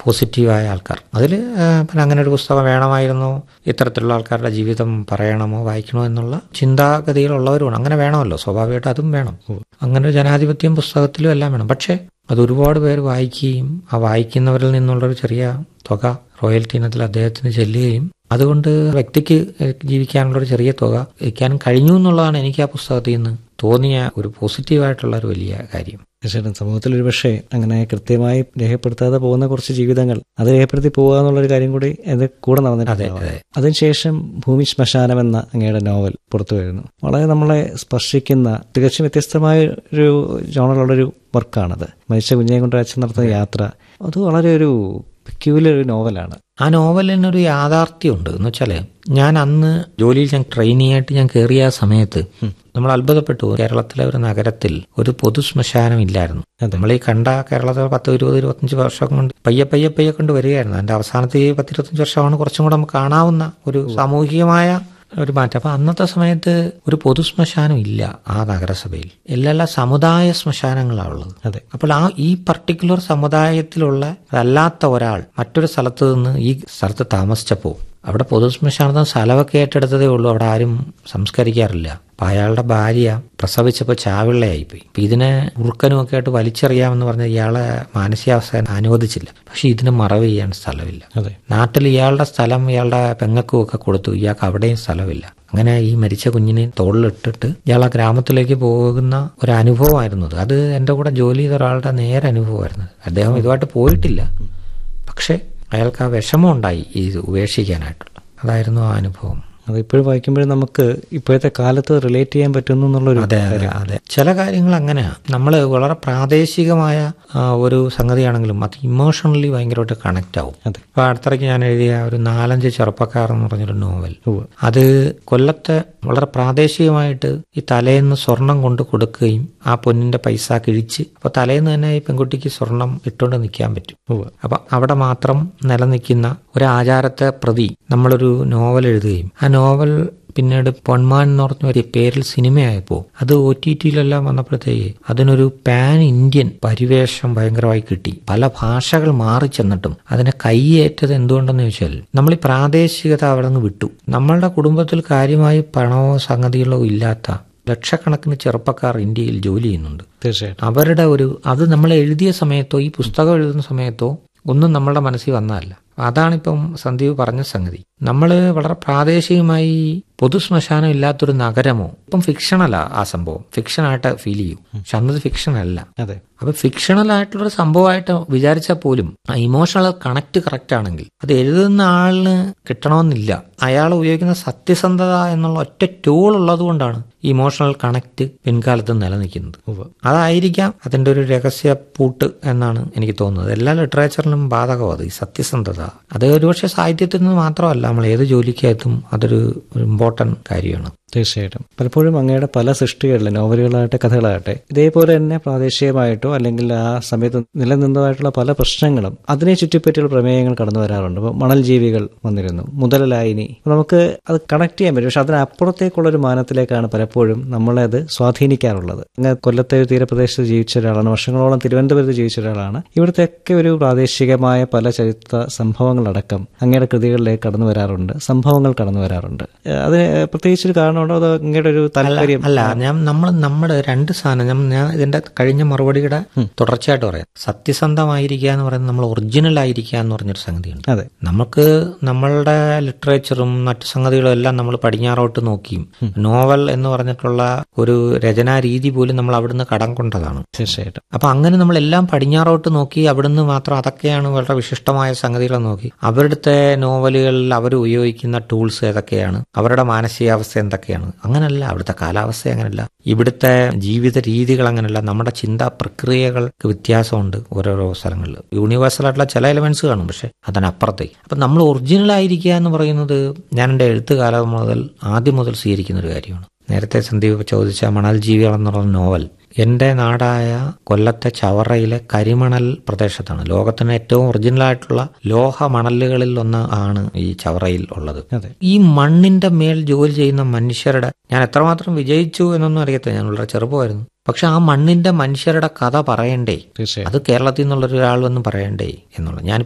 പോസിറ്റീവായ ആൾക്കാർ അതിൽ പിന്നെ അങ്ങനെ ഒരു പുസ്തകം വേണമായിരുന്നു ഇത്തരത്തിലുള്ള ആൾക്കാരുടെ ജീവിതം പറയണമോ വായിക്കണോ എന്നുള്ള ചിന്താഗതിയിലുള്ളവരുമാണ് അങ്ങനെ വേണമല്ലോ സ്വാഭാവികമായിട്ട് അതും വേണം അങ്ങനെ ഒരു ജനാധിപത്യം പുസ്തകത്തിലും എല്ലാം വേണം പക്ഷേ അത് ഒരുപാട് പേര് വായിക്കുകയും ആ വായിക്കുന്നവരിൽ നിന്നുള്ളൊരു ചെറിയ തുക റോയൽറ്റി ഇനത്തിൽ അദ്ദേഹത്തിന് ചെല്ലുകയും അതുകൊണ്ട് വ്യക്തിക്ക് ജീവിക്കാനുള്ള ഒരു ചെറിയ തുക വയ്ക്കാനും കഴിഞ്ഞു എന്നുള്ളതാണ് എനിക്ക് ആ പുസ്തകത്തിൽ നിന്ന് തോന്നിയ ഒരു പോസിറ്റീവായിട്ടുള്ള ഒരു വലിയ കാര്യം തീർച്ചയായിട്ടും സമൂഹത്തിൽ ഒരു പക്ഷേ അങ്ങനെ കൃത്യമായി രേഖപ്പെടുത്താതെ പോകുന്ന കുറച്ച് ജീവിതങ്ങൾ അത് രേഖപ്പെടുത്തി പോകുക എന്നുള്ളൊരു കാര്യം കൂടി അത് കൂടെ നടന്നിട്ടുണ്ട് അതിനുശേഷം ഭൂമി ശ്മശാനം എന്ന അങ്ങയുടെ നോവൽ പുറത്തു വരുന്നു വളരെ നമ്മളെ സ്പർശിക്കുന്ന തികച്ചും വ്യത്യസ്തമായ ഒരു ജോണറുള്ളൊരു വർക്കാണത് മരിച്ച കുഞ്ഞിനെ കൊണ്ട് അച്ഛൻ നടത്തുന്ന യാത്ര അത് വളരെ ഒരു പെക്യൂലർ ഒരു നോവലാണ് ആ നോവലിനൊരു യാഥാർത്ഥ്യമുണ്ട് എന്ന് വെച്ചാൽ ഞാൻ അന്ന് ജോലിയിൽ ഞാൻ ട്രെയിനിയായിട്ട് ഞാൻ കയറിയ ആ സമയത്ത് നമ്മൾ അത്ഭുതപ്പെട്ടു കേരളത്തിലെ ഒരു നഗരത്തിൽ ഒരു പൊതു ശ്മശാനം ഇല്ലായിരുന്നു നമ്മൾ ഈ കണ്ട കേരളത്തിൽ പത്ത് ഇരുപത് ഇരുപത്തഞ്ച് വർഷം കൊണ്ട് പയ്യെ പയ്യെ പയ്യെ കൊണ്ട് വരികയായിരുന്നു അതിന്റെ അവസാനത്തെ ഈ പത്തിരുപത്തഞ്ച് വർഷമാണ് കുറച്ചും കൂടെ നമുക്ക് കാണാവുന്ന ഒരു സാമൂഹികമായ ഒരു മാറ്റം അപ്പൊ അന്നത്തെ സമയത്ത് ഒരു പൊതു ശ്മശാനം ഇല്ല ആ നഗരസഭയിൽ എല്ലാ സമുദായ ശ്മശാനങ്ങളാണ് ഉള്ളത് അതെ അപ്പോൾ ആ ഈ പർട്ടിക്കുലർ സമുദായത്തിലുള്ള അല്ലാത്ത ഒരാൾ മറ്റൊരു സ്ഥലത്ത് നിന്ന് ഈ സ്ഥലത്ത് താമസിച്ചപ്പോൾ അവിടെ പൊതു ശ്മശാനത്തിന് സ്ഥലമൊക്കെ ഏറ്റെടുത്തതേ ഉള്ളൂ അവിടെ ആരും സംസ്കരിക്കാറില്ല അപ്പൊ അയാളുടെ ഭാര്യ പ്രസവിച്ചപ്പോൾ ചാവിള്ളയായിപ്പോയി അപ്പൊ ഇതിനെ ഉറുക്കനുമൊക്കെ ആയിട്ട് വലിച്ചെറിയാമെന്ന് പറഞ്ഞ ഇയാളെ മാനസികാവസ്ഥ അനുവദിച്ചില്ല പക്ഷെ ഇതിന് മറവ് ചെയ്യാൻ സ്ഥലമില്ല അതെ നാട്ടിൽ ഇയാളുടെ സ്ഥലം ഇയാളുടെ പെങ്ങൾക്കും ഒക്കെ കൊടുത്തു ഇയാൾക്ക് അവിടെയും സ്ഥലമില്ല അങ്ങനെ ഈ മരിച്ച കുഞ്ഞിനെ തോളിലിട്ടിട്ട് ഇയാൾ ആ ഗ്രാമത്തിലേക്ക് പോകുന്ന ഒരു അനുഭവമായിരുന്നു അത് അത് എൻ്റെ കൂടെ ജോലി ചെയ്ത ഒരാളുടെ നേരെ അനുഭവമായിരുന്നു അദ്ദേഹം ഇതുമായിട്ട് പോയിട്ടില്ല പക്ഷെ അയാൾക്ക് ആ വിഷമം ഉണ്ടായി ഈ ഉപേക്ഷിക്കാനായിട്ടുള്ള അതായിരുന്നു ആ അനുഭവം അത് ഇപ്പോഴും വായിക്കുമ്പോഴും നമുക്ക് ഇപ്പോഴത്തെ കാലത്ത് റിലേറ്റ് ചെയ്യാൻ പറ്റുന്നു എന്നുള്ളൊരു അതെ അതെ അതെ ചില കാര്യങ്ങൾ അങ്ങനെയാ നമ്മൾ വളരെ പ്രാദേശികമായ ആ, ഒരു സംഗതിയാണെങ്കിലും അത് ഇമോഷണലി ഭയങ്കരമായിട്ട് കണക്ട് ആവും അതെ ഇപ്പൊ അടുത്തിടയ്ക്ക് ഞാൻ എഴുതിയ ഒരു നാലഞ്ച് ചെറുപ്പക്കാർ എന്ന് പറഞ്ഞൊരു നോവൽ ഉവ്വ്. അത് കൊല്ലത്തെ വളരെ പ്രാദേശികമായിട്ട് ഈ തലേന്ന് സ്വർണം കൊണ്ട് കൊടുക്കുകയും ആ പൊന്നിന്റെ പൈസ കിഴിച്ച് അപ്പൊ തലേന്ന് തന്നെ ഈ പെൺകുട്ടിക്ക് സ്വർണം ഇട്ടുകൊണ്ട് നിൽക്കാൻ പറ്റും ഉവ്വ്. അപ്പൊ അവിടെ മാത്രം നിലനിൽക്കുന്ന ഒരു ആചാരത്തെ പ്രതി നമ്മളൊരു നോവൽ എഴുതുകയും ആ നോവൽ പിന്നീട് പൊന്മാൻ എന്ന് പറഞ്ഞ ഒരു പേരിൽ സിനിമയായപ്പോൾ അത് ഒ ടി ടിയിലെല്ലാം വന്നപ്പോഴത്തേക്ക് അതിനൊരു പാൻ ഇന്ത്യൻ പരിവേഷം ഭയങ്കരമായി കിട്ടി പല ഭാഷകൾ മാറി ചെന്നിട്ടും അതിനെ കൈയേറ്റത് എന്തുകൊണ്ടെന്ന് ചോദിച്ചാൽ നമ്മൾ ഈ പ്രാദേശികത അവിടെ നിന്ന് വിട്ടു നമ്മളുടെ കുടുംബത്തിൽ കാര്യമായി പണമോ സംഗതികളോ ഇല്ലാത്ത ലക്ഷക്കണക്കിന് ചെറുപ്പക്കാർ ഇന്ത്യയിൽ ജോലി ചെയ്യുന്നുണ്ട് തീർച്ചയായിട്ടും അവരുടെ ഒരു അത് നമ്മൾ എഴുതിയ സമയത്തോ ഈ പുസ്തകം എഴുതുന്ന സമയത്തോ ഒന്നും നമ്മളുടെ മനസ്സിൽ വന്നതല്ല അതാണിപ്പം സന്ദീപ് പറഞ്ഞ സംഗതി നമ്മൾ വളരെ പ്രാദേശികമായി പൊതു ശ്മശാനം ഇല്ലാത്തൊരു നഗരമോ ഇപ്പം ഫിക്ഷണലാ ആ സംഭവം ഫിക്ഷനായിട്ട് ഫീൽ ചെയ്യും പക്ഷെ അന്നത് ഫിക്ഷൻ അല്ല അതെ അപ്പൊ ഫിക്ഷണൽ ആയിട്ടുള്ളൊരു സംഭവമായിട്ട് വിചാരിച്ചാൽ പോലും ആ ഇമോഷണൽ കണക്ട് കറക്റ്റ് ആണെങ്കിൽ അത് എഴുതുന്ന ആളിന് കിട്ടണമെന്നില്ല അയാൾ ഉപയോഗിക്കുന്ന സത്യസന്ധത എന്നുള്ള ഒറ്റ ടൂൾ ഉള്ളത് കൊണ്ടാണ് ഇമോഷണൽ കണക്ട് പിൻകാലത്ത് നിലനിൽക്കുന്നത് ഉവ്വ്. അതായിരിക്കാം അതിന്റെ ഒരു രഹസ്യ പൂട്ട് എന്നാണ് എനിക്ക് തോന്നുന്നത് എല്ലാ ലിറ്ററേച്ചറിനും ബാധകം അത് ഈ സത്യസന്ധത അത് ഒരുപക്ഷെ സാഹിത്യത്തിൽ നിന്ന് മാത്രമല്ല നമ്മൾ ഏത് ജോലിക്കകത്തും അതൊരു ഇമ്പോർട്ടന്റ് കാര്യമാണ് തീർച്ചയായിട്ടും പലപ്പോഴും അങ്ങയുടെ പല സൃഷ്ടികളിലും നോവലുകളാകട്ടെ കഥകളാകട്ടെ ഇതേപോലെ തന്നെ പ്രാദേശികമായിട്ടോ അല്ലെങ്കിൽ ആ സമയത്ത് നിലനിന്നതായിട്ടുള്ള പല പ്രശ്നങ്ങളും അതിനെ ചുറ്റിപ്പറ്റിയുള്ള പ്രമേയങ്ങൾ കടന്നു വരാറുണ്ട് ഇപ്പോൾ മണൽ ജീവികൾ വന്നിരുന്നു മുതലായിനി നമുക്ക് അത് കണക്ട് ചെയ്യാൻ പറ്റും പക്ഷെ അതിനപ്പുറത്തേക്കുള്ള ഒരു മാനത്തിലേക്കാണ് പലപ്പോഴും നമ്മളെ അത് സ്വാധീനിക്കാറുള്ളത് അങ്ങ് കൊല്ലത്തെ ഒരു തീരപ്രദേശത്ത് ജീവിച്ച ഒരാളാണ് വർഷങ്ങളോളം തിരുവനന്തപുരത്ത് ജീവിച്ച ഒരാളാണ് ഇവിടുത്തെയൊക്കെ ഒരു പ്രാദേശികമായ പല ചരിത്ര സംഭവങ്ങളടക്കം അങ്ങയുടെ കൃതികളിലേക്ക് കടന്നു വരാറുണ്ട് സംഭവങ്ങൾ കടന്നു വരാറുണ്ട് ഏഹ് അതിന് പ്രത്യേകിച്ചൊരു കാരണമുണ്ടോ അതോ അങ്ങയുടെ ഒരു താല്പര്യം അല്ല ഞാൻ നമ്മൾ നമ്മുടെ രണ്ട് സാധനം ഞാൻ ഞാൻ ഇതിന്റെ കഴിഞ്ഞ മറുപടിയുടെ തുടർച്ചയായിട്ട് പറയാം സത്യസന്ധമായിരിക്കുക എന്ന് പറയുന്നത് നമ്മൾ ഒറിജിനൽ ആയിരിക്കുക എന്ന് പറഞ്ഞൊരു സംഗതിയുണ്ട് അതെ നമുക്ക് നമ്മളുടെ ലിറ്ററേച്ചറും മറ്റു സംഗതികളും എല്ലാം നമ്മൾ പടിഞ്ഞാറോട്ട് നോക്കിയും നോവൽ എന്ന് പറഞ്ഞിട്ടുള്ള ഒരു രചനാ രീതി പോലും നമ്മൾ അവിടുന്ന് കടം കൊണ്ടതാണ് തീർച്ചയായിട്ടും അപ്പൊ അങ്ങനെ നമ്മൾ എല്ലാം പടിഞ്ഞാറോട്ട് നോക്കി അവിടുന്ന് മാത്രം അതൊക്കെയാണ് വളരെ വിശിഷ്ടമായ സംഗതികൾ നോക്കി അവരുടെ നോവലുകളിൽ അവർ ഉപയോഗിക്കുന്ന ടൂൾസ് ഏതൊക്കെയാണ് അവരുടെ മാനസികാവസ്ഥ എന്തൊക്കെയാണ് അങ്ങനല്ല അവിടുത്തെ കാലാവസ്ഥ അങ്ങനല്ല ഇവിടുത്തെ ജീവിത രീതികൾ അങ്ങനല്ല നമ്മുടെ ചിന്താ പ്രക്രിയകൾക്ക് വ്യത്യാസമുണ്ട് ഓരോരോ സ്ഥലങ്ങളിൽ യൂണിവേഴ്സൽ ആയിട്ടുള്ള ചില എലമെന്റ്സ് കാണും പക്ഷെ അതിനപ്പുറത്തേക്ക് അപ്പൊ നമ്മൾ ഒറിജിനൽ ആയിരിക്കുക എന്ന് പറയുന്നത് ഞാൻ എൻ്റെ എഴുത്തുകാലം മുതൽ ആദ്യം മുതൽ സ്വീകരിക്കുന്ന ഒരു കാര്യമാണ് നേരത്തെ സന്ദീപ് ചോദിച്ച മണൽ ജീവികൾ എന്നുള്ള നോവൽ എന്റെ നാടായ കൊല്ലത്തെ ചവറയിലെ കരിമണൽ പ്രദേശത്താണ് ലോകത്തിന് ഏറ്റവും ഒറിജിനൽ ആയിട്ടുള്ള ലോഹ മണലുകളിൽ ഒന്ന് ആണ് ഈ ചവറയിൽ ഉള്ളത് അതെ ഈ മണ്ണിന്റെ മേൽ ജോലി ചെയ്യുന്ന മനുഷ്യരുടെ ഞാൻ എത്രമാത്രം വിജയിച്ചു എന്നൊന്നും അറിയത്തില്ല ഞാൻ വളരെ ചെറുപ്പമായിരുന്നു പക്ഷെ ആ മണ്ണിന്റെ മനുഷ്യരുടെ കഥ പറയണ്ടേ തീർച്ചയായും അത് കേരളത്തിൽ നിന്നുള്ള ഒരാൾ വന്ന് പറയണ്ടേ എന്നുള്ളത് ഞാൻ